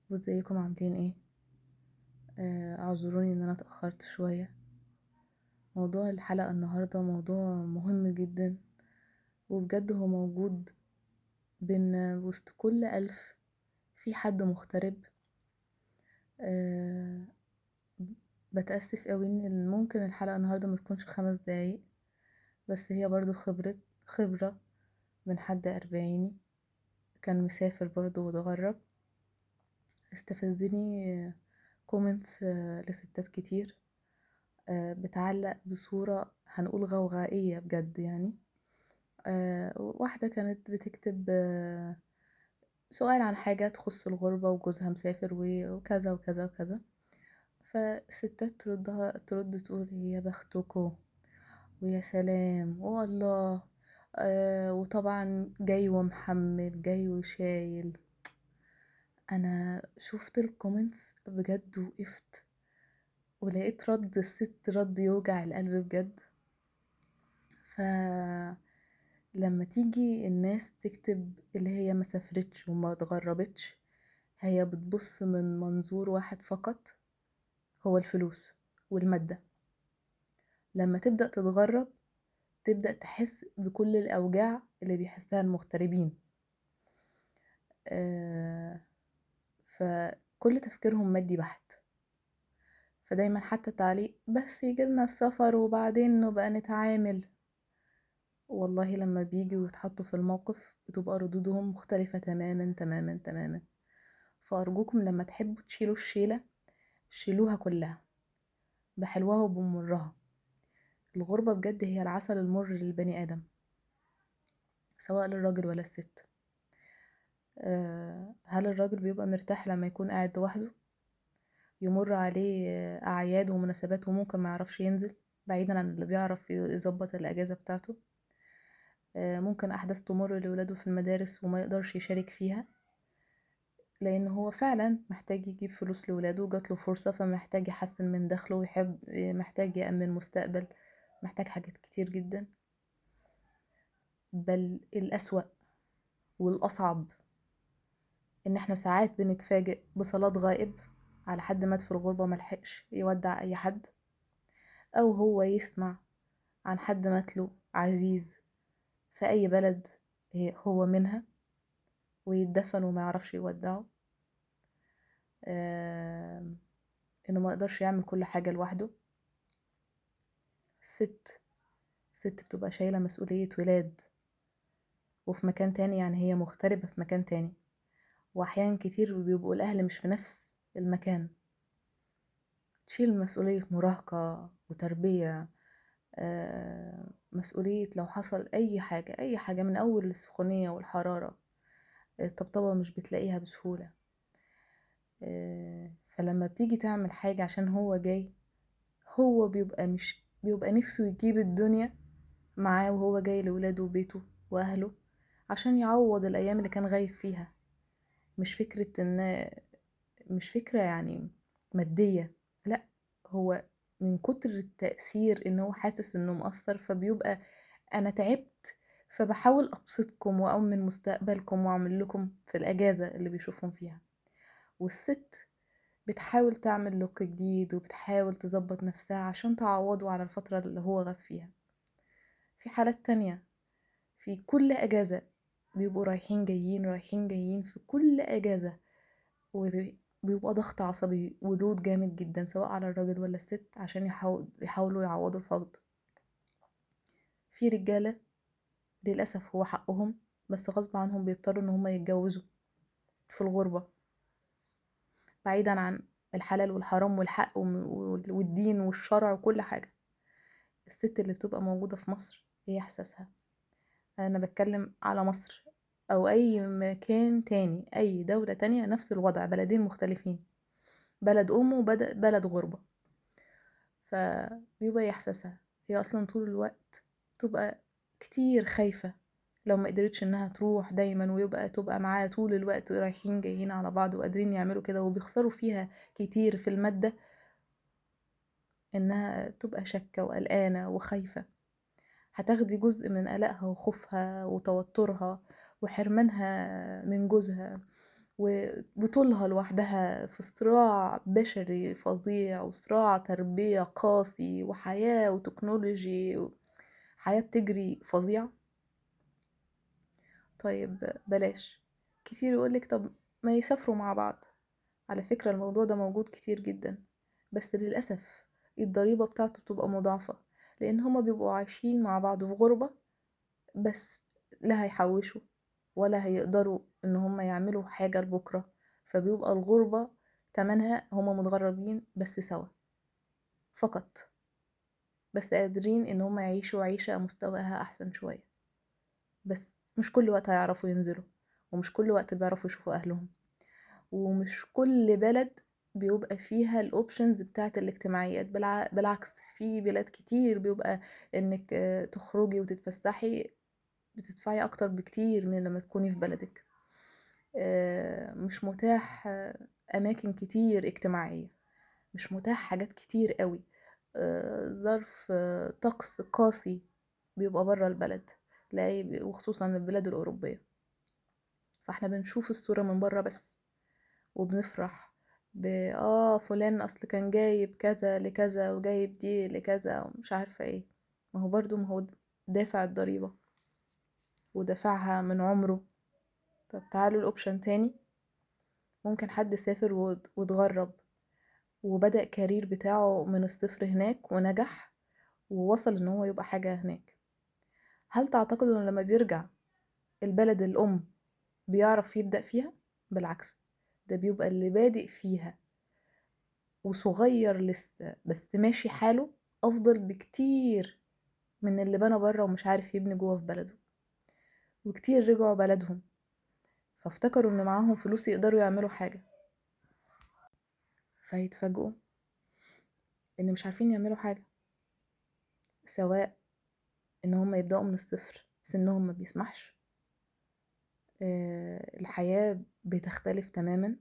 وازيكم عاملين ايه آه، اعذروني ان انا اتأخرت شوية موضوع الحلقة النهاردة موضوع مهم جدا وبجد هو موجود بين وسط كل ألف في حد مغترب أه بتأسف قوي ان ممكن الحلقة النهاردة ما تكونش خمس دقايق بس هي برضو خبرة خبرة من حد أربعيني كان مسافر برضو واتغرب استفزني كومنتس لستات كتير آه، بتعلق بصورة هنقول غوغائية بجد يعني آه، واحدة كانت بتكتب آه، سؤال عن حاجة تخص الغربة وجوزها مسافر وكذا وكذا وكذا فالستات تردها ترد تقول يا بختكو ويا سلام والله آه وطبعا جاي ومحمل جاي وشايل انا شفت الكومنتس بجد وقفت ولقيت رد الست رد يوجع القلب بجد ف لما تيجي الناس تكتب اللي هي ما سافرتش وما اتغربتش هي بتبص من منظور واحد فقط هو الفلوس والمادة لما تبدأ تتغرب تبدأ تحس بكل الأوجاع اللي بيحسها المغتربين آه، فكل تفكيرهم مادي بحت فدايما حتى تعليق بس يجيلنا السفر وبعدين نبقى نتعامل والله لما بيجوا ويتحطوا في الموقف بتبقى ردودهم مختلفة تماما تماما تماما فأرجوكم لما تحبوا تشيلوا الشيلة شيلوها كلها بحلوها وبمرها الغربة بجد هي العسل المر للبني آدم سواء للراجل ولا الست أه هل الراجل بيبقى مرتاح لما يكون قاعد لوحده يمر عليه أعياد ومناسبات وممكن ما يعرفش ينزل بعيدا عن اللي بيعرف يظبط الأجازة بتاعته آه، ممكن أحداث تمر لولاده في المدارس وما يقدرش يشارك فيها لأن هو فعلا محتاج يجيب فلوس لولاده وجاتله فرصة فمحتاج يحسن من دخله ويحب محتاج يأمن مستقبل محتاج حاجات كتير جدا بل الأسوأ والأصعب إن احنا ساعات بنتفاجئ بصلاة غائب على حد مات في الغربة ملحقش يودع أي حد أو هو يسمع عن حد ماتله عزيز في أي بلد هو منها ويتدفن وما يعرفش يودعه آه إنه ما يقدرش يعمل كل حاجة لوحده الست الست بتبقى شايلة مسؤولية ولاد وفي مكان تاني يعني هي مغتربة في مكان تاني وأحيان كتير بيبقوا الأهل مش في نفس المكان تشيل مسؤولية مراهقة وتربية آه، مسؤولية لو حصل أي حاجة أي حاجة من أول السخونية والحرارة الطبطبة مش بتلاقيها بسهولة آه، فلما بتيجي تعمل حاجة عشان هو جاي هو بيبقى مش بيبقى نفسه يجيب الدنيا معاه وهو جاي لولاده وبيته وأهله عشان يعوض الأيام اللي كان غايب فيها مش فكرة إن مش فكرة يعني مادية لأ هو من كتر التأثير إن هو حاسس إنه مقصر فبيبقى أنا تعبت فبحاول أبسطكم وأؤمن مستقبلكم وأعمل لكم في الأجازة اللي بيشوفهم فيها والست بتحاول تعمل لوك جديد وبتحاول تظبط نفسها عشان تعوضه على الفترة اللي هو غاب فيها في حالات تانية في كل أجازة بيبقوا رايحين جايين رايحين جايين في كل أجازة وبيبقى ضغط عصبي ولود جامد جدا سواء على الراجل ولا الست عشان يحاول يحاولوا يعوضوا الفقد في رجالة للأسف هو حقهم بس غصب عنهم بيضطروا ان هما يتجوزوا في الغربة بعيدا عن الحلال والحرام والحق والدين والشرع وكل حاجة الست اللي بتبقى موجودة في مصر ايه احساسها انا بتكلم على مصر او اي مكان تاني اي دولة تانية نفس الوضع بلدين مختلفين بلد ام وبلد غربة فبيبقى ايه احساسها هي اصلا طول الوقت تبقى كتير خايفة لو ما قدرتش انها تروح دايما ويبقى تبقى معاها طول الوقت رايحين جايين على بعض وقادرين يعملوا كده وبيخسروا فيها كتير في المادة انها تبقى شكة وقلقانة وخايفة هتاخدي جزء من قلقها وخوفها وتوترها وحرمانها من جوزها وبطولها لوحدها في صراع بشري فظيع وصراع تربية قاسي وحياة وتكنولوجي حياة بتجري فظيعة طيب بلاش كتير يقولك طب ما يسافروا مع بعض على فكرة الموضوع ده موجود كتير جدا بس للأسف الضريبة بتاعته بتبقى مضاعفة لأن هما بيبقوا عايشين مع بعض في غربة بس لا هيحوشوا ولا هيقدروا ان هما يعملوا حاجة لبكرة فبيبقى الغربة تمنها هما متغربين بس سوا فقط بس قادرين ان هما يعيشوا عيشة مستواها احسن شوية بس مش كل وقت هيعرفوا ينزلوا ومش كل وقت بيعرفوا يشوفوا اهلهم ومش كل بلد بيبقى فيها الاوبشنز بتاعت الاجتماعيات بالع... بالعكس في بلاد كتير بيبقى انك تخرجي وتتفسحي بتدفعي اكتر بكتير من لما تكوني في بلدك مش متاح اماكن كتير اجتماعية مش متاح حاجات كتير قوي ظرف طقس قاسي بيبقى برا البلد لا وخصوصا البلاد الاوروبية فاحنا بنشوف الصورة من برا بس وبنفرح ب اه فلان اصل كان جايب كذا لكذا وجايب دي لكذا ومش عارفة ايه ما هو برضو ما هو دافع الضريبة ودفعها من عمره طب تعالوا الاوبشن تاني ممكن حد سافر واتغرب وبدأ كارير بتاعه من الصفر هناك ونجح ووصل ان هو يبقى حاجة هناك هل تعتقدوا ان لما بيرجع البلد الأم بيعرف يبدأ فيها؟ بالعكس ده بيبقى اللي بادئ فيها وصغير لسه بس ماشي حاله أفضل بكتير من اللي بنى بره ومش عارف يبني جوه في بلده وكتير رجعوا بلدهم فافتكروا ان معاهم فلوس يقدروا يعملوا حاجة فيتفاجئوا ان مش عارفين يعملوا حاجة سواء ان هم يبدأوا من الصفر سنهم ما بيسمحش أه الحياة بتختلف تماما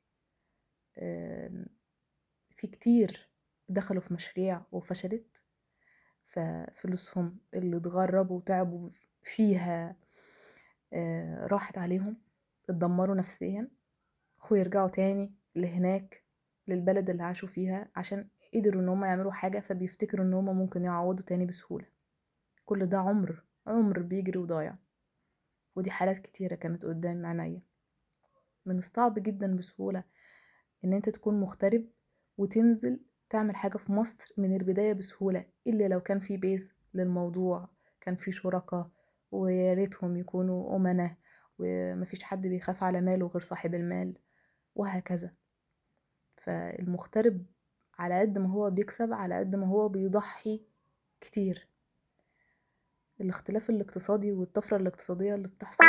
أه في كتير دخلوا في مشاريع وفشلت ففلوسهم اللي اتغربوا وتعبوا فيها أه راحت عليهم اتدمروا نفسيا ويرجعوا تاني لهناك للبلد اللي عاشوا فيها عشان قدروا ان هم يعملوا حاجة فبيفتكروا ان هم ممكن يعوضوا تاني بسهولة كل ده عمر عمر بيجري وضايع ودي حالات كتيرة كانت قدام عينيا من الصعب جدا بسهولة ان انت تكون مغترب وتنزل تعمل حاجة في مصر من البداية بسهولة إلا لو كان في بيز للموضوع كان في شركاء ويا ريتهم يكونوا أمنة ومفيش حد بيخاف على ماله غير صاحب المال وهكذا فالمغترب على قد ما هو بيكسب على قد ما هو بيضحي كتير الاختلاف الاقتصادي والطفرة الاقتصادية اللي بتحصل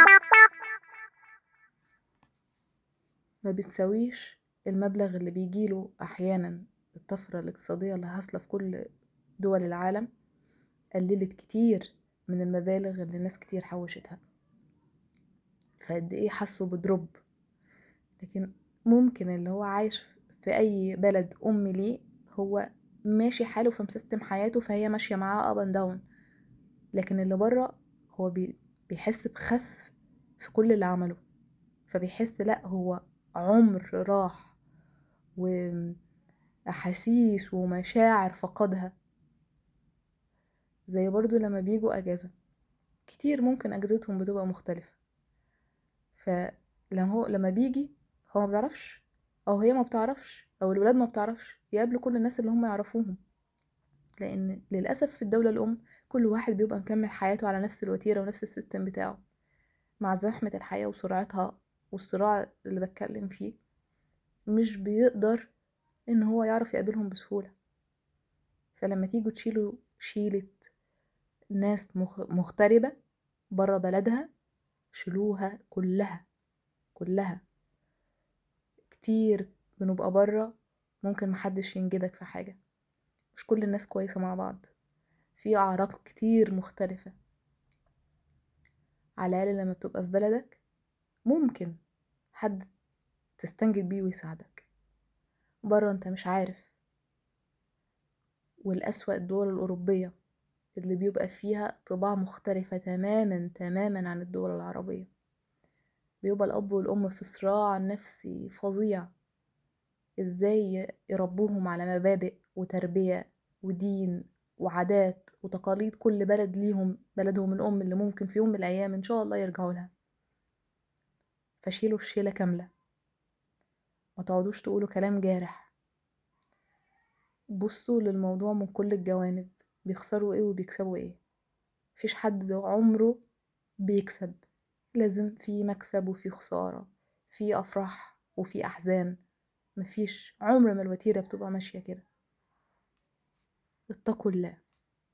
ما بتساويش المبلغ اللي بيجيله أحيانا الطفرة الاقتصادية اللي حاصلة في كل دول العالم قللت كتير من المبالغ اللي ناس كتير حوشتها فقد ايه حسوا بدروب لكن ممكن اللي هو عايش في اي بلد ام ليه هو ماشي حاله فمسيستم حياته فهي ماشيه معاه اب اند داون لكن اللي بره هو بي بيحس بخسف في كل اللي عمله فبيحس لا هو عمر راح وأحاسيس ومشاعر فقدها زي برضو لما بيجوا أجازة كتير ممكن أجازتهم بتبقى مختلفة فلما هو لما بيجي هو ما بيعرفش أو هي ما بتعرفش أو الولاد ما بتعرفش يقابلوا كل الناس اللي هم يعرفوهم لأن للأسف في الدولة الأم كل واحد بيبقى مكمل حياته على نفس الوتيرة ونفس السيستم بتاعه مع زحمة الحياة وسرعتها والصراع اللي بتكلم فيه مش بيقدر ان هو يعرف يقابلهم بسهولة فلما تيجوا تشيلوا شيلة ناس مغتربة برا بلدها شيلوها كلها كلها كتير بنبقى برا ممكن محدش ينجدك في حاجة مش كل الناس كويسة مع بعض في أعراق كتير مختلفة على الأقل لما بتبقى في بلدك ممكن حد تستنجد بيه ويساعدك برا انت مش عارف والأسوأ الدول الأوروبية اللي بيبقى فيها طباع مختلفة تماما تماما عن الدول العربية بيبقى الأب والأم في صراع نفسي فظيع ازاي يربوهم على مبادئ وتربية ودين وعادات وتقاليد كل بلد ليهم بلدهم الأم اللي ممكن في يوم من الأيام إن شاء الله يرجعوا لها فشيلوا الشيلة كاملة ما تقعدوش تقولوا كلام جارح بصوا للموضوع من كل الجوانب بيخسروا ايه وبيكسبوا ايه مفيش حد عمره بيكسب لازم في مكسب وفي خسارة في أفراح وفي أحزان مفيش عمر ما الوتيرة بتبقى ماشية كده اتقوا الله